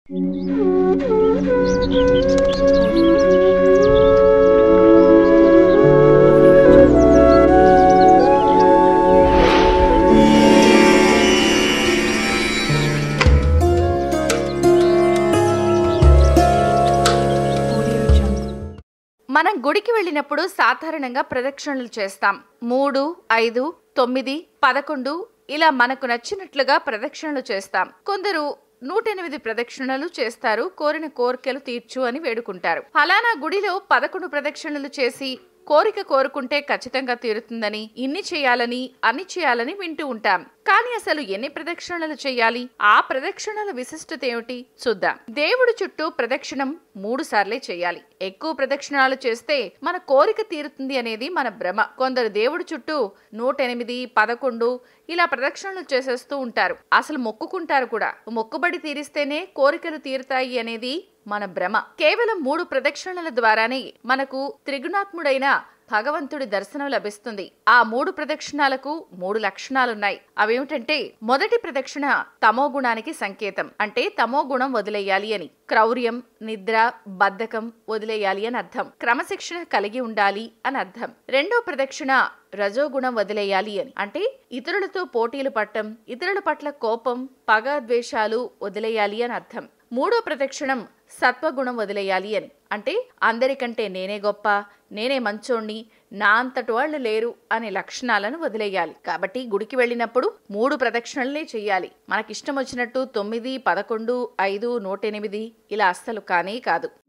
మనం గుడికి వెళ్ళినప్పుడు సాధారణంగా ప్రదక్షిణలు చేస్తాం మూడు ఐదు తొమ్మిది పదకొండు ఇలా మనకు నచ్చినట్లుగా ప్రదక్షిణలు చేస్తాం కొందరు నూట ఎనిమిది ప్రదక్షిణలు చేస్తారు కోరిన కోరికలు తీర్చు అని వేడుకుంటారు ఫలానా గుడిలో పదకొండు ప్రదక్షిణలు చేసి కోరిక కోరుకుంటే ఖచ్చితంగా తీరుతుందని ఇన్ని చేయాలని అన్ని చేయాలని వింటూ ఉంటాం కానీ అసలు ఎన్ని ప్రదక్షిణలు చేయాలి ఆ ప్రదక్షిణల విశిష్టత ఏమిటి చూద్దాం దేవుడి చుట్టూ ప్రదక్షిణం మూడు సార్లే చేయాలి ఎక్కువ ప్రదక్షిణాలు చేస్తే మన కోరిక తీరుతుంది అనేది మన భ్రమ కొందరు దేవుడి చుట్టూ నూట ఎనిమిది పదకొండు ఇలా ప్రదక్షిణలు చేసేస్తూ ఉంటారు అసలు మొక్కుకుంటారు కూడా మొక్కుబడి తీరిస్తేనే కోరికలు తీరుతాయి అనేది మన భ్రమ కేవలం మూడు ప్రదక్షిణల ద్వారానే మనకు త్రిగుణాత్ముడైన భగవంతుడి దర్శనం లభిస్తుంది ఆ మూడు ప్రదక్షిణాలకు మూడు లక్షణాలున్నాయి అవేమిటంటే మొదటి ప్రదక్షిణ తమో గుణానికి సంకేతం అంటే తమో గుణం వదిలేయాలి అని క్రౌర్యం నిద్ర బద్ధకం వదిలేయాలి అని అర్థం క్రమశిక్షణ కలిగి ఉండాలి అని అర్థం రెండో ప్రదక్షిణ రజోగుణం వదిలేయాలి అని అంటే ఇతరులతో పోటీలు పట్టం ఇతరుల పట్ల కోపం పగ ద్వేషాలు వదిలేయాలి అని అర్థం మూడో ప్రదక్షిణం సత్వగుణం వదిలేయాలి అని అంటే అందరికంటే నేనే గొప్ప నేనే మంచోణ్ణి నా అంతటి వాళ్ళు లేరు అనే లక్షణాలను వదిలేయాలి కాబట్టి గుడికి వెళ్ళినప్పుడు మూడు ప్రదక్షిణలనే చెయ్యాలి మనకిష్టం వచ్చినట్టు తొమ్మిది పదకొండు ఐదు నూట ఎనిమిది ఇలా అస్సలు కానే కాదు